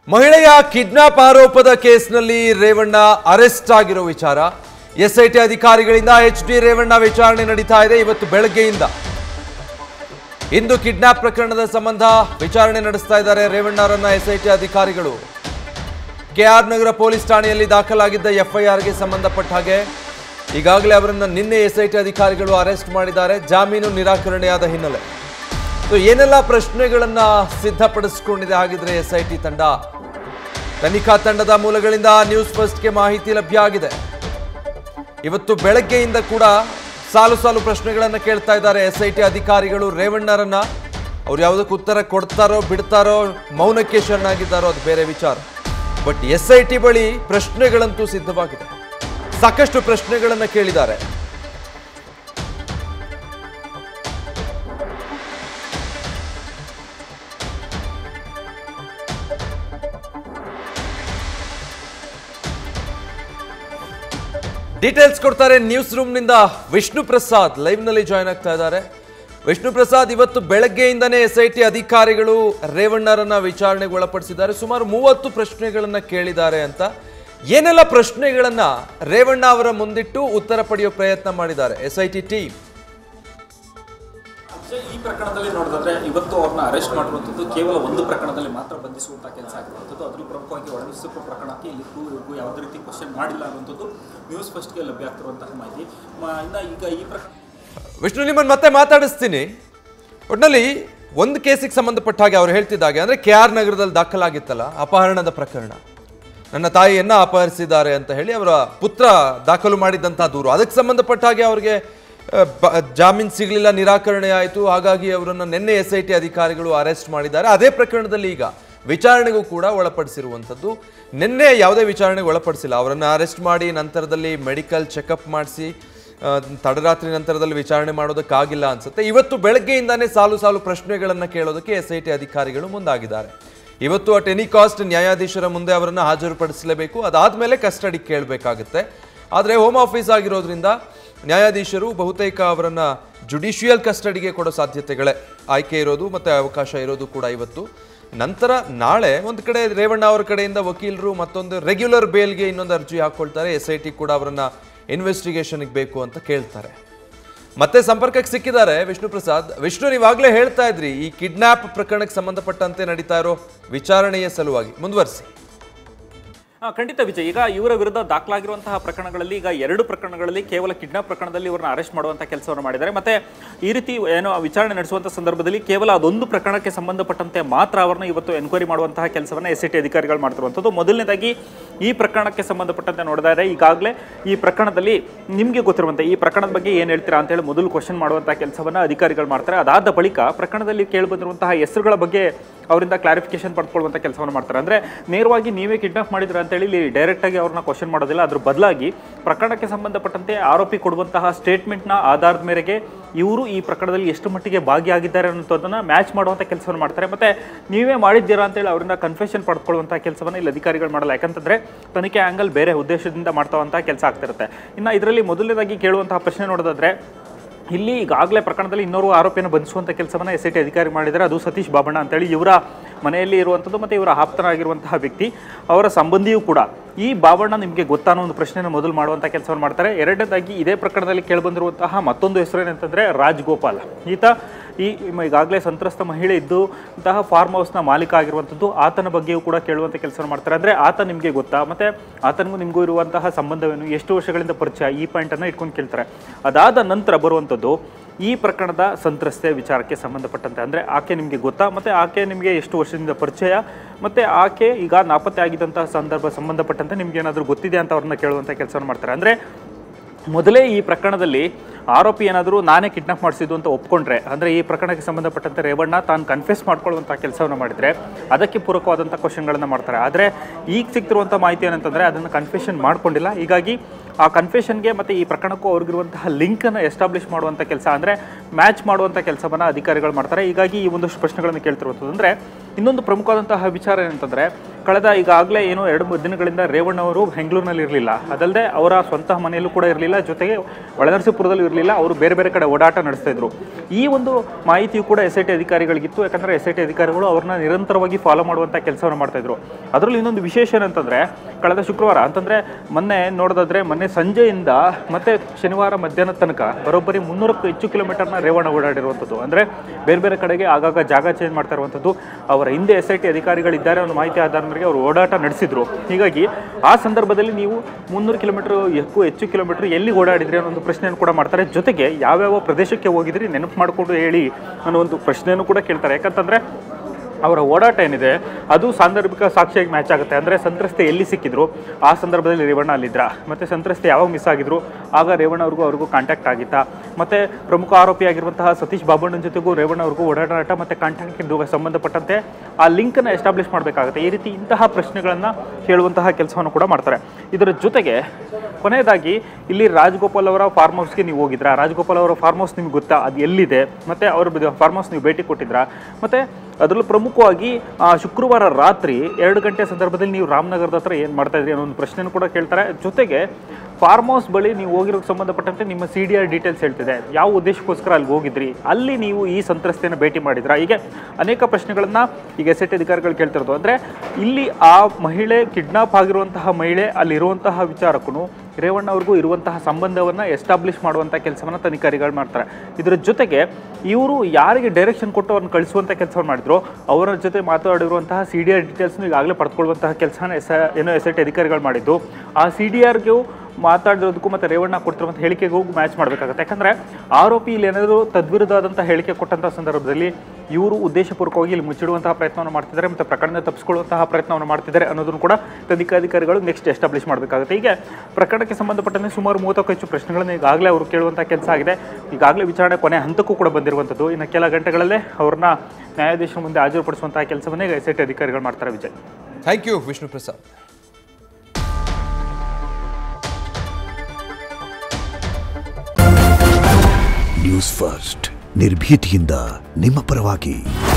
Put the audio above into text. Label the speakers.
Speaker 1: ಮಹಿಳೆಯ ಕಿಡ್ನಾಪ್ ಆರೋಪದ ಕೇಸ್ನಲ್ಲಿ ರೇವಣ್ಣ ಅರೆಸ್ಟ್ ಆಗಿರೋ ವಿಚಾರ ಎಸ್ಐಟಿ ಅಧಿಕಾರಿಗಳಿಂದ ಎಚ್ ಡಿ ರೇವಣ್ಣ ವಿಚಾರಣೆ ನಡೀತಾ ಇದೆ ಇವತ್ತು ಬೆಳಗ್ಗೆಯಿಂದ ಇಂದು ಕಿಡ್ನಾಪ್ ಪ್ರಕರಣದ ಸಂಬಂಧ ವಿಚಾರಣೆ ನಡೆಸ್ತಾ ಇದ್ದಾರೆ ರೇವಣ್ಣರನ್ನ ಎಸ್ಐಟಿ ಅಧಿಕಾರಿಗಳು ಕೆಆರ್ ನಗರ ಪೊಲೀಸ್ ಠಾಣೆಯಲ್ಲಿ ದಾಖಲಾಗಿದ್ದ ಎಫ್ಐಆರ್ಗೆ ಸಂಬಂಧಪಟ್ಟ ಹಾಗೆ ಈಗಾಗಲೇ ಅವರನ್ನ ನಿನ್ನೆ ಎಸ್ಐಟಿ ಅಧಿಕಾರಿಗಳು ಅರೆಸ್ಟ್ ಮಾಡಿದ್ದಾರೆ ಜಾಮೀನು ನಿರಾಕರಣೆಯಾದ ಹಿನ್ನೆಲೆ ಸೊ ಏನೆಲ್ಲ ಪ್ರಶ್ನೆಗಳನ್ನ ಸಿದ್ಧಪಡಿಸಿಕೊಂಡಿದೆ ಹಾಗಿದ್ರೆ ಎಸ್ಐಟಿ ತಂಡ ತನಿಖಾ ತಂಡದ ಮೂಲಗಳಿಂದ ನ್ಯೂಸ್ ಫಸ್ಟ್ಗೆ ಮಾಹಿತಿ ಲಭ್ಯ ಆಗಿದೆ ಇವತ್ತು ಬೆಳಗ್ಗೆಯಿಂದ ಕೂಡ ಸಾಲು ಸಾಲು ಪ್ರಶ್ನೆಗಳನ್ನ ಕೇಳ್ತಾ ಇದ್ದಾರೆ ಎಸ್ಐಟಿ ಅಧಿಕಾರಿಗಳು ರೇವಣ್ಣರನ್ನ ಅವ್ರು ಯಾವುದಕ್ಕೆ ಉತ್ತರ ಕೊಡ್ತಾರೋ ಬಿಡ್ತಾರೋ ಮೌನಕ್ಕೆ ಶರಣಾಗಿದ್ದಾರೋ ಅದು ಬೇರೆ ವಿಚಾರ ಬಟ್ ಎಸ್ ಐ ಟಿ ಬಳಿ ಪ್ರಶ್ನೆಗಳಂತೂ ಸಿದ್ಧವಾಗಿದೆ ಸಾಕಷ್ಟು ಪ್ರಶ್ನೆಗಳನ್ನ ಕೇಳಿದ್ದಾರೆ ಡೀಟೇಲ್ಸ್ ಕೊಡ್ತಾರೆ ನ್ಯೂಸ್ ರೂಮ್ನಿಂದ ವಿಷ್ಣು ಪ್ರಸಾದ್ ಲೈವ್ ನಲ್ಲಿ ಜಾಯ್ನ್ ಆಗ್ತಾ ಇದ್ದಾರೆ ವಿಷ್ಣು ಪ್ರಸಾದ್ ಇವತ್ತು ಬೆಳಗ್ಗೆಯಿಂದನೇ ಎಸ್ ಐ ಟಿ ಅಧಿಕಾರಿಗಳು ರೇವಣ್ಣರನ್ನ ವಿಚಾರಣೆಗೆ ಒಳಪಡಿಸಿದ್ದಾರೆ ಸುಮಾರು ಮೂವತ್ತು ಪ್ರಶ್ನೆಗಳನ್ನ ಕೇಳಿದ್ದಾರೆ ಅಂತ ಏನೆಲ್ಲ ಪ್ರಶ್ನೆಗಳನ್ನ ರೇವಣ್ಣ ಅವರ ಮುಂದಿಟ್ಟು ಉತ್ತರ ಪಡೆಯೋ ಪ್ರಯತ್ನ ಮಾಡಿದ್ದಾರೆ S I T team
Speaker 2: Akshay, ಈ ಪ್ರಕರಣದಲ್ಲಿ ನೋಡಿದ್ರೆ ಇವತ್ತು ಅವ್ರನ್ನ ಅರೆಸ್ಟ್ ಮಾಡಿರುವಂಥದ್ದು ಕೇವಲ ಒಂದು ಪ್ರಕರಣದಲ್ಲಿ ಮಾತ್ರ ಬಂಧಿಸುವಂಥ ಕೆಲಸ ಆಗಿರುವಂಥದ್ದು ಅದರಲ್ಲಿ ಪ್ರಮುಖವಾಗಿ ಒಳಗಿಸುವ ಪ್ರಕರಣಕ್ಕೆ ಇಲ್ಲಿ ಇದುವರೆಗೂ ಯಾವುದೇ ರೀತಿ ಕ್ವಶನ್ ಮಾಡಿಲ್ಲ ಅನ್ನುವಂಥದ್ದು ನ್ಯೂಸ್ ಫಸ್ಟ್ಗೆ ಲಭ್ಯ ಆಗ್ತಿರುವಂತಹ ಮಾಹಿತಿ ಮ- ಇನ್ನು ಈಗ ಈ ಪ್ರಕರಣ
Speaker 1: ವಿಷ್ಣು ನಿಮ್ಮನ್ನು ಮತ್ತೆ ಮಾತಾಡಿಸ್ತೀನಿ ಒಟ್ಟಿನಲ್ಲಿ ಒಂದು ಕೇಸಿಗೆ ಸಂಬಂಧಪಟ್ಟ ಹಾಗೆ ಅವ್ರು ಹೇಳ್ತಿದ್ದಾಗೆ ಅಂದರೆ ಕೆ ಆರ್ ನಗರದಲ್ಲಿ ದಾಖಲಾಗಿತ್ತಲ್ಲ ಅಪಹರಣದ ಪ್ರಕರಣ ನನ್ನ ತಾಯಿಯನ್ನ ಅಪಹರಿಸಿದ್ದಾರೆ ಅಂತ ಹೇಳಿ ಅವರ ಪುತ್ರ ದಾಖಲು ಮಾಡಿದಂಥ ದೂರು ಅದಕ್ಕೆ ಸಂಬಂಧಪಟ್ಟ ಹಾಗೆ ಅವರಿಗೆ ಆ, ಬ- ಜಾಮೀನು ಸಿಗಲಿಲ್ಲ ನಿರಾಕರಣೆ ಆಯಿತು ಹಾಗಾಗಿ ಅವರನ್ನು ನಿನ್ನೆ ಎಸ್ ಐ ಟಿ ಅಧಿಕಾರಿಗಳು ಅರೆಸ್ಟ್ ಮಾಡಿದ್ದಾರೆ ಅದೇ ಪ್ರಕರಣದಲ್ಲಿ ಈಗ ವಿಚಾರಣೆಗೂ ಕೂಡ ಒಳಪಡಿಸಿರುವಂಥದ್ದು ನಿನ್ನೆ ಯಾವುದೇ ವಿಚಾರಣೆಗೆ ಒಳಪಡಿಸಿಲ್ಲ ಅವರನ್ನು ಅರೆಸ್ಟ್ ಮಾಡಿ ನಂತರದಲ್ಲಿ ಮೆಡಿಕಲ್ ಚೆಕಪ್ ಮಾಡಿಸಿ ಆ, ತಡರಾತ್ರಿ ನಂತರದಲ್ಲಿ ವಿಚಾರಣೆ ಮಾಡೋದಕ್ಕಾಗಿಲ್ಲ ಅನ್ಸುತ್ತೆ ಇವತ್ತು ಬೆಳಗ್ಗೆಯಿಂದಾನೇ ಸಾಲು ಸಾಲು ಪ್ರಶ್ನೆಗಳನ್ನು ಕೇಳೋದಕ್ಕೆ ಎಸ್ ಐ ಟಿ ಅಧಿಕಾರಿಗಳು ಮುಂದಾಗಿದ್ದಾರೆ ಇವತ್ತು ಅಟ್ ಎನಿ ಕಾಸ್ಟ್ ನ್ಯಾಯಾಧೀಶರ ಮುಂದೆ ಅವರನ್ನು ಹಾಜರುಪಡಿಸಲೇಬೇಕು ಅದಾದಮೇಲೆ ಕಸ್ಟಡಿ ಕೇಳಬೇಕಾಗುತ್ತೆ ಆದರೆ ಹೋಮ್ ಆಫೀಸ್ ಆಗಿರೋದ್ರಿಂದ ನ್ಯಾಯಾಧೀಶರು ಬಹುತೇಕ ಅವರನ್ನು ಜುಡಿಷಿಯಲ್ ಕಸ್ಟಡಿಗೆ ಕೊಡೋ ಸಾಧ್ಯತೆಗಳೇ ಆಯ್ಕೆ ಇರೋದು ಮತ್ತು ಅವಕಾಶ ಇರೋದು ಕೂಡ ಇವತ್ತು ನಂತರ ನಾಳೆ ಒಂದು ಕಡೆ ರೇವಣ್ಣ ಅವರ ಕಡೆಯಿಂದ ವಕೀಲರು ಮತ್ತೊಂದು ರೆಗ್ಯುಲರ್ ಬೇಲ್ಗೆ ಇನ್ನೊಂದು ಅರ್ಜಿ ಹಾಕ್ಕೊಳ್ತಾರೆ ಎಸ್ ಐ ಟಿ ಕೂಡ ಅವರನ್ನ ಇನ್ವೆಸ್ಟಿಗೇಷನ್ಗೆ ಬೇಕು ಅಂತ ಕೇಳ್ತಾರೆ ಮತ್ತೆ ಸಂಪರ್ಕಕ್ಕೆ ಸಿಕ್ಕಿದ್ದಾರೆ ವಿಷ್ಣು ಪ್ರಸಾದ್ ವಿಷ್ಣು ನೀವಾಗಲೇ ಹೇಳ್ತಾ ಇದ್ರಿ ಈ ಕಿಡ್ನಾಪ್ ಪ್ರಕರಣಕ್ಕೆ ಸಂಬಂಧಪಟ್ಟಂತೆ ನಡೀತಾ ಇರೋ ವಿಚಾರಣೆಯ ಸಲುವಾಗಿ ಮುಂದುವರಿಸಿ
Speaker 2: ಆ, ಖಂಡಿತ ವಿಜಯ್ ಈಗ ಇವರ ವಿರುದ್ಧ ದಾಖಲಾಗಿರುವಂತಹ ಪ್ರಕರಣಗಳಲ್ಲಿ ಈಗ ಎರಡು ಪ್ರಕರಣಗಳಲ್ಲಿ ಕೇವಲ ಕಿಡ್ನಾಪ್ ಪ್ರಕರಣದಲ್ಲಿ ಇವರನ್ನ ಅರೆಸ್ಟ್ ಮಾಡುವಂತಹ ಕೆಲಸವನ್ನು ಮಾಡಿದ್ದಾರೆ ಮತ್ತೆ ಈ ರೀತಿ ಏನೋ ವಿಚಾರಣೆ ನಡೆಸುವಂತಹ ಸಂದರ್ಭದಲ್ಲಿ ಕೇವಲ ಅದೊಂದು ಪ್ರಕರಣಕ್ಕೆ ಸಂಬಂಧಪಟ್ಟಂತೆ ಮಾತ್ರ ಅವರನ್ನ ಇವತ್ತು ಎನ್ಕ್ವೈರಿ ಮಾಡುವಂತಹ ಕೆಲಸವನ್ನು ಎಸ್ ಟಿ ಅಧಿಕಾರಿಗಳು ಮಾಡ್ತಿರುವಂಥದ್ದು ಮೊದಲನೇದಾಗಿ ಈ ಪ್ರಕರಣಕ್ಕೆ ಸಂಬಂಧಪಟ್ಟಂತೆ ನೋಡಿದರೆ ಈಗಾಗಲೇ ಈ ಪ್ರಕರಣದಲ್ಲಿ ನಿಮಗೆ ಗೊತ್ತಿರುವಂತೆ ಈ ಪ್ರಕರಣದ ಬಗ್ಗೆ ಏನು ಹೇಳ್ತೀರಾ ಅಂತ ಹೇಳಿ ಮೊದಲು ಕ್ವಶನ್ ಮಾಡುವಂತಹ ಕೆಲಸವನ್ನು ಅಧಿಕಾರಿಗಳು ಮಾಡ್ತಾರೆ ಅದಾದ ಬಳಿಕ ಪ್ರಕರಣದಲ್ಲಿ ಕೇಳಿಬಂದಿರುವಂತಹ ಹೆಸರುಗಳ ಬಗ್ಗೆ ಅವರಿಂದ ಕ್ಲಾರಿಫಿಕೇಶನ್ ಪಡ್ಕೊಳ್ಳುವಂಥ ಕೆಲಸವನ್ನು ಮಾಡ್ತಾರೆ ಅಂದರೆ ನೇರವಾಗಿ ನೀವೇ ಕಿಡ್ನಾಪ್ ಮಾಡಿದ್ರ ಅಂತೇಳಿ ಇಲ್ಲಿ ಡೈರೆಕ್ಟಾಗಿ ಅವ್ರನ್ನ ಕ್ವಶನ್ ಮಾಡೋದಿಲ್ಲ ಅದ್ರ ಬದಲಾಗಿ ಪ್ರಕರಣಕ್ಕೆ ಸಂಬಂಧಪಟ್ಟಂತೆ ಆರೋಪಿ ಕೊಡುವಂತಹ ಸ್ಟೇಟ್ಮೆಂಟ್ನ ಆಧಾರದ ಮೇರೆಗೆ ಇವರು ಈ ಪ್ರಕರಣದಲ್ಲಿ ಎಷ್ಟು ಮಟ್ಟಿಗೆ ಭಾಗಿಯಾಗಿದ್ದಾರೆ ಅನ್ನೋದನ್ನ ಮ್ಯಾಚ್ ಮಾಡುವಂಥ ಕೆಲಸವನ್ನು ಮಾಡ್ತಾರೆ ಮತ್ತೆ ನೀವೇ ಮಾಡಿದ್ದೀರಾ ಅಂತೇಳಿ ಅವರಿಂದ ಕನ್ಫೆಷನ್ ಪಡ್ಕೊಳ್ಳುವಂಥ ಕೆಲಸವನ್ನು ಇಲ್ಲಿ ಅಧಿಕಾರಿಗಳು ಮಾಡಲ್ಲ ಯಾಕಂತಂದ್ರೆ ತನಿಖೆ ಆಂಗಲ್ ಬೇರೆ ಉದ್ದೇಶದಿಂದ ಮಾಡ್ತಾವಂಥ ಕೆಲಸ ಆಗ್ತಿರುತ್ತೆ ಇನ್ನು ಇದರಲ್ಲಿ ಮೊದಲನೇದಾಗಿ ಕೇಳುವಂತಹ ಪ್ರಶ್ನೆ ನೋಡೋದಾದ್ರೆ ಇಲ್ಲಿ ಈಗಾಗಲೇ ಪ್ರಕರಣದಲ್ಲಿ ಇನ್ನೋರ್ವ ಆರೋಪಿಯನ್ನು ಬಂಧಿಸುವಂಥ ಕೆಲಸವನ್ನು ಎಸ್ ಐ ಟಿ ಅಧಿಕಾರಿ ಮಾಡಿದ್ದಾರೆ ಅದು ಸತೀಶ್ ಬಾಬಣ್ಣ ಅಂತೇಳಿ ಇವರ ಮನೆಯಲ್ಲಿ ಇರುವಂಥದ್ದು ಮತ್ತು ಇವರ ಆಪ್ತರಾಗಿರುವಂತಹ ವ್ಯಕ್ತಿ ಅವರ ಸಂಬಂಧಿಯೂ ಕೂಡ ಈ ಬಾಬಣ್ಣ ನಿಮಗೆ ಗೊತ್ತಾ ಅನ್ನೋ ಒಂದು ಪ್ರಶ್ನೆಯನ್ನು ಮೊದಲು ಮಾಡುವಂಥ ಕೆಲಸವನ್ನು ಮಾಡ್ತಾರೆ ಎರಡನೇದಾಗಿ ಇದೇ ಪ್ರಕರಣದಲ್ಲಿ ಕೇಳಿಬಂದಿರುವಂತಹ ಮತ್ತೊಂದು ಹೆಸರು ಏನಂತಂದರೆ ರಾಜ್ಗೋಪಾಲ್ ಈತ ಈ ಮ- ಈಗಾಗಲೇ ಸಂತ್ರಸ್ತ ಮಹಿಳೆ ಇದ್ದು ಇಂತಹ ಫಾರ್ಮ್ ಹೌಸ್ನ ಮಾಲೀಕ ಆಗಿರುವಂಥದ್ದು ಆತನ ಬಗ್ಗೆಯೂ ಕೂಡ ಕೇಳುವಂಥ ಕೆಲಸ ಮಾಡ್ತಾರೆ ಅಂದರೆ ಆತ ನಿಮಗೆ ಗೊತ್ತಾ ಮತ್ತು ಆತನಿಗೂ ನಿಮಗೂ ಇರುವಂತಹ ಸಂಬಂಧವೇನು ಎಷ್ಟು ವರ್ಷಗಳಿಂದ ಪರಿಚಯ ಈ ಪಾಯಿಂಟನ್ನು ಇಟ್ಕೊಂಡು ಕೇಳ್ತಾರೆ ಅದಾದ ನಂತರ ಬರುವಂಥದ್ದು ಈ ಪ್ರಕರಣದ ಸಂತ್ರಸ್ತೆ ವಿಚಾರಕ್ಕೆ ಸಂಬಂಧಪಟ್ಟಂತೆ ಅಂದರೆ ಆಕೆ ನಿಮಗೆ ಗೊತ್ತಾ ಮತ್ತು ಆಕೆ ನಿಮಗೆ ಎಷ್ಟು ವರ್ಷದಿಂದ ಪರಿಚಯ ಮತ್ತು ಆಕೆ ಈಗ ನಾಪತ್ತೆ ಆಗಿದ್ದಂತಹ ಸಂದರ್ಭ ಸಂಬಂಧಪಟ್ಟಂತೆ ನಿಮ್ಗೆ ಏನಾದರೂ ಗೊತ್ತಿದೆ ಅಂತ ಅವ್ರನ್ನ ಕೇಳುವಂಥ ಕೆಲಸವನ್ನು ಮಾಡ್ತಾರೆ ಅಂದರೆ ಮೊದಲೇ ಈ ಪ್ರಕರಣದಲ್ಲಿ ಆರೋಪಿ ಏನಾದರೂ ನಾನೇ ಕಿಡ್ನಾಪ್ ಮಾಡಿಸಿದ್ದು ಅಂತ ಒಪ್ಕೊಂಡ್ರೆ ಅಂದರೆ ಈ ಪ್ರಕರಣಕ್ಕೆ ಸಂಬಂಧಪಟ್ಟಂತೆ ರೇವಣ್ಣ ತಾನು ಕನ್ಫ್ಯೂಸ್ ಮಾಡ್ಕೊಳ್ಳುವಂಥ ಕೆಲಸವನ್ನು ಮಾಡಿದರೆ ಅದಕ್ಕೆ ಪೂರಕವಾದಂಥ ಕ್ವಶನ್ಗಳನ್ನು ಮಾಡ್ತಾರೆ ಆದರೆ ಈಗ ಸಿಗ್ತಿರುವಂಥ ಮಾಹಿತಿ ಏನಂತಂದರೆ ಅದನ್ನು ಕನ್ಫ್ಯೂಷನ್ ಮಾಡ್ಕೊಂಡಿಲ್ಲ ಹೀಗಾಗಿ ಆ ಕನ್ಫ್ಯೂಷನ್ಗೆ ಮತ್ತು ಈ ಪ್ರಕರಣಕ್ಕೂ ಅವ್ರಿಗಿರುವಂತಹ ಲಿಂಕನ್ನು ಎಸ್ಟಾಬ್ಲಿಷ್ ಮಾಡುವಂಥ ಕೆಲಸ ಅಂದರೆ ಮ್ಯಾಚ್ ಮಾಡುವಂಥ ಕೆಲಸವನ್ನು ಅಧಿಕಾರಿಗಳು ಮಾಡ್ತಾರೆ ಹೀಗಾಗಿ ಈ ಒಂದಷ್ಟು ಪ್ರಶ್ನೆಗಳನ್ನು ಕೇಳ್ತಿರುವಂಥದ್ದು ಅಂದರೆ ಇನ್ನೊಂದು ಪ್ರಮುಖವಾದಂತಹ ವಿಚಾರ ಏನಂತಂದರೆ ಕಳೆದ ಈಗಾಗಲೇ ಏನು ಎರಡು ಮೂರು ದಿನಗಳಿಂದ ರೇವಣ್ಣ ಅವರು ಬೆಂಗಳೂರಿನಲ್ಲಿ ಇರಲಿಲ್ಲ ಅದಲ್ಲದೆ ಅವರ ಸ್ವಂತ ಮನೆಯಲ್ಲೂ ಕೂಡ ಇರಲಿಲ್ಲ ಜೊತೆಗೆ ಒಳನರಸೀಪುರದಲ್ಲೂ ಇರಲಿಲ್ಲ ಅವರು ಬೇರೆ ಬೇರೆ ಕಡೆ ಓಡಾಟ ನಡೆಸ್ತಾ ಇದ್ರು ಈ ಒಂದು ಮಾಹಿತಿಯು ಕೂಡ ಎಸ್ ಐ ಟಿ ಅಧಿಕಾರಿಗಳಿಗಿತ್ತು ಯಾಕಂದರೆ ಎಸ್ ಐ ಟಿ ಅಧಿಕಾರಿಗಳು ಅವ್ರನ್ನ ನಿರಂತರವಾಗಿ ಫಾಲೋ ಮಾಡುವಂಥ ಕೆಲಸವನ್ನು ಮಾಡ್ತಾ ಇದ್ರು ಅದರಲ್ಲಿ ಇನ್ನೊಂದು ವಿಶೇಷ ಏನಂತಂದರೆ ಕಳೆದ ಶುಕ್ರವಾರ ಅಂತಂದರೆ ಮೊನ್ನೆ ನೋಡೋದಾದ್ರೆ ಮೊನ್ನೆ ಸಂಜೆಯಿಂದ ಮತ್ತೆ ಶನಿವಾರ ಮಧ್ಯಾಹ್ನ ತನಕ ಬರೋಬ್ಬರಿ ಮುನ್ನೂರಕ್ಕೂ ಹೆಚ್ಚು ಕಿಲೋಮೀಟರ್ನ ರೇವಣ್ಣ ಓಡಾಡಿರುವಂಥದ್ದು ಅಂದರೆ ಬೇರೆ ಬೇರೆ ಕಡೆಗೆ ಆಗಾಗ ಜಾಗ ಚೇಂಜ್ ಮಾಡ್ತಾ ಇರುವಂಥದ್ದು ಅವರ ಹಿಂದೆ ಎಸ್ ಐ ಟಿ ಅಧಿಕಾರಿಗಳಿದ್ದಾರೆ ಅನ್ನೋ ಮಾಹಿತಿ ಆಧಾರದ ಮೇರೆಗೆ ಅವರು ಓಡಾಟ ನಡೆಸಿದ್ರು ಹೀಗಾಗಿ ಆ ಸಂದರ್ಭದಲ್ಲಿ ನೀವು ಮುನ್ನೂರು ಕಿಲೋಮೀಟರ್ ಹೆಚ್ಚು ಹೆಚ್ಚು ಕಿಲೋಮೀಟರ್ ಎಲ್ಲಿ ಓಡಾಡಿದ್ರಿ ಅನ್ನೋ ಒಂದು ಪ್ರಶ್ನೆಯನ್ನು ಕೂಡ ಮಾಡ್ತಾರೆ ಜೊತೆಗೆ ಯಾವ್ಯಾವ ಪ್ರದೇಶಕ್ಕೆ ಹೋಗಿದ್ರಿ ನೆನಪು ಮಾಡಿಕೊಂಡು ಹೇಳಿ ಅನ್ನೋ ಒಂದು ಪ್ರಶ್ನೆಯನ್ನು ಕೂಡ ಕೇಳ್ತಾರೆ ಯಾಕಂತಂದರೆ ಅವರ ಓಡಾಟ ಏನಿದೆ ಅದು ಸಾಂದರ್ಭಿಕ ಸಾಕ್ಷಿಯಾಗಿ ಮ್ಯಾಚ್ ಆಗುತ್ತೆ ಅಂದರೆ ಸಂತ್ರಸ್ತೆ ಎಲ್ಲಿ ಸಿಕ್ಕಿದ್ರು ಆ ಸಂದರ್ಭದಲ್ಲಿ ರೇವಣ್ಣ ಅಲ್ಲಿದ್ರ ಮತ್ತು ಸಂತ್ರಸ್ತೆ ಯಾವಾಗ ಮಿಸ್ ಆಗಿದ್ರು ಆಗ ರೇವಣ್ಣ ಅವ್ರಿಗೂ ಅವ್ರಿಗೂ ಕಾಂಟ್ಯಾಕ್ಟ್ ಆಗಿತ್ತಾ ಮತ್ತು ಪ್ರಮುಖ ಆರೋಪಿಯಾಗಿರುವಂತಹ ಸತೀಶ್ ಬಾಬಣ್ಣನ ಜೊತೆಗೂ ರೇವಣ್ಣ ಅವ್ರಿಗೂ ಓಡಾಟ ಮತ್ತು ಕಾಂಟ್ಯಾಕ್ಟ್ ಸಂಬಂಧಪಟ್ಟಂತೆ ಆ ಲಿಂಕನ್ನು ಎಸ್ಟಾಬ್ಲಿಷ್ ಮಾಡಬೇಕಾಗುತ್ತೆ ಈ ರೀತಿ ಇಂತಹ ಪ್ರಶ್ನೆಗಳನ್ನು ಕೇಳುವಂತಹ ಕೆಲಸವನ್ನು ಕೂಡ ಮಾಡ್ತಾರೆ ಇದರ ಜೊತೆಗೆ ಕೊನೆಯದಾಗಿ ಇಲ್ಲಿ ರಾಜಗೋಪಾಲ್ ಅವರ ಫಾರ್ಮ್ ಹೌಸ್ಗೆ ನೀವು ಹೋಗಿದ್ರಾ ರಾಜಗೋಪಾಲ್ ಅವರ ಫಾರ್ಮ್ ಹೌಸ್ ನಿಮ್ಗೆ ಗೊತ್ತಾ ಅದು ಎಲ್ಲಿದೆ ಮತ್ತು ಅವ್ರ ಫಾರ್ಮ್ ಹೌಸ್ ನೀವು ಭೇಟಿ ಕೊಟ್ಟಿದ್ರಾ ಮತ್ತು ಅದರಲ್ಲೂ ಪ್ರಮುಖವಾಗಿ ಆ, ಶುಕ್ರವಾರ ರಾತ್ರಿ ಎರಡು ಗಂಟೆ ಸಂದರ್ಭದಲ್ಲಿ ನೀವು ರಾಮನಗರದ ಹತ್ರ ಏನು ಮಾಡ್ತಾ ಇದ್ರಿ ಅನ್ನೋ ಒಂದು ಪ್ರಶ್ನೆನೂ ಕೂಡ ಕೇಳ್ತಾರೆ ಜೊತೆಗೆ ಫಾರ್ಮ್ ಹೌಸ್ ಬಳಿ ನೀವು ಹೋಗಿರೋಕ್ಕೆ ಸಂಬಂಧಪಟ್ಟಂತೆ ನಿಮ್ಮ ಸಿ ಡಿ ಆರ್ ಡೀಟೇಲ್ಸ್ ಹೇಳ್ತಿದೆ ಯಾವ ಉದ್ದೇಶಕ್ಕೋಸ್ಕರ ಅಲ್ಲಿ ಹೋಗಿದ್ರಿ ಅಲ್ಲಿ ನೀವು ಈ ಸಂತ್ರಸ್ತೆಯನ್ನು ಭೇಟಿ ಮಾಡಿದ್ರಾ ಹೀಗೆ ಅನೇಕ ಪ್ರಶ್ನೆಗಳನ್ನು ಈಗ ಎಸ್ ಐ ಟಿ ಅಧಿಕಾರಿಗಳು ಕೇಳ್ತಿರೋದು ಅಂದರೆ ಇಲ್ಲಿ ಆ ಮಹಿಳೆ ಕಿಡ್ನಾಪ್ ಆಗಿರುವಂತಹ ಮಹಿಳೆ ಅಲ್ಲಿರುವಂತಹ ವಿಚಾರಕ್ಕೂ ರೇವಣ್ಣ ಅವ್ರಿಗೂ ಇರುವಂತಹ ಸಂಬಂಧವನ್ನು ಎಸ್ಟಾಬ್ಲಿಷ್ ಮಾಡುವಂಥ ಕೆಲಸವನ್ನು ತನಿಖಾರಿಗಳು ಮಾಡ್ತಾರೆ ಇದರ ಜೊತೆಗೆ ಇವರು ಯಾರಿಗೆ ಡೈರೆಕ್ಷನ್ ಕೊಟ್ಟು ಅವ್ರನ್ನ ಕಳಿಸುವಂಥ ಕೆಲಸವನ್ನು ಮಾಡಿದ್ರು ಅವರ ಜೊತೆ ಮಾತಾಡಿರುವಂತಹ ಸಿ ಡಿ ಆರ್ ಡೀಟೇಲ್ಸ್ನ ಈಗಾಗಲೇ ಪಡೆದುಕೊಳ್ಳುವಂತಹ ಕೆಲಸನ ಎಸ್ ಏನೋ ಎಸ್ ಐ ಟಿ ಅಧಿಕಾರಿಗಳು ಮಾಡಿದ್ದು ಆ ಸಿ ಡಿ ಆರ್ಗೂ ಮಾತಾಡಿರೋದಕ್ಕೂ ಮತ್ತು ರೇವಣ್ಣ ಕೊಡ್ತಿರುವಂಥ ಹೇಳಿಕೆಗೂ ಮ್ಯಾಚ್ ಮಾಡಬೇಕಾಗುತ್ತೆ ಯಾಕಂದರೆ ಆರೋಪಿ ಇಲ್ಲಿ ಏನಾದರೂ ತದ್ವಿರುದ್ಧವಾದಂಥ ಹೇಳಿಕೆ ಕೊಟ್ಟಂಥ ಸಂದರ್ಭದಲ್ಲಿ ಇವರು ಉದ್ದೇಶಪೂರ್ವಕವಾಗಿ ಇಲ್ಲಿ ಮುಚ್ಚಿಡುವಂತಹ ಪ್ರಯತ್ನವನ್ನು ಮಾಡ್ತಿದ್ದಾರೆ ಮತ್ತು ಪ್ರಕರಣ ತಪ್ಪಿಸ್ಕೊಳ್ಳುವಂತಹ ಪ್ರಯತ್ನವನ್ನು ಮಾಡ್ತಿದ್ದಾರೆ ಅನ್ನೋದನ್ನು ಕೂಡ ತನಿಖಾಧಿಕಾರಿಗಳು ನೆಕ್ಸ್ಟ್ ಎಸ್ಟಾಬ್ಲಿಷ್ ಮಾಡಬೇಕಾಗುತ್ತೆ ಹೀಗೆ ಪ್ರಕರಣಕ್ಕೆ ಸಂಬಂಧಪಟ್ಟಂತೆ ಸುಮಾರು ಮೂವತ್ತಕ್ಕೂ ಹೆಚ್ಚು ಪ್ರಶ್ನೆಗಳನ್ನು ಈಗಾಗಲೇ ಅವರು ಕೇಳುವಂಥ ಕೆಲಸ ಆಗಿದೆ ಈಗಾಗಲೇ ವಿಚಾರಣೆ ಕೊನೆ ಹಂತಕ್ಕೂ ಕೂಡ ಬಂದಿರುವಂಥದ್ದು ಇನ್ನು ಕೆಲ ಗಂಟೆಗಳಲ್ಲೇ ಅವ್ರನ್ನ ನ್ಯಾಯಾಧೀಶರ ಮುಂದೆ ಹಾಜರುಪಡಿಸುವಂತಹ ಕೆಲಸವನ್ನೇ ಎಸ್ ಐ ಟಿ ಅಧಿಕಾರಿಗಳು ಮಾಡ್ತಾರೆ Vijay
Speaker 1: thank you Vishnu Prasad
Speaker 3: news first ನಿರ್ಭೀತಿಯಿಂದ ನಿಮ್ಮ ಪರವಾಗಿ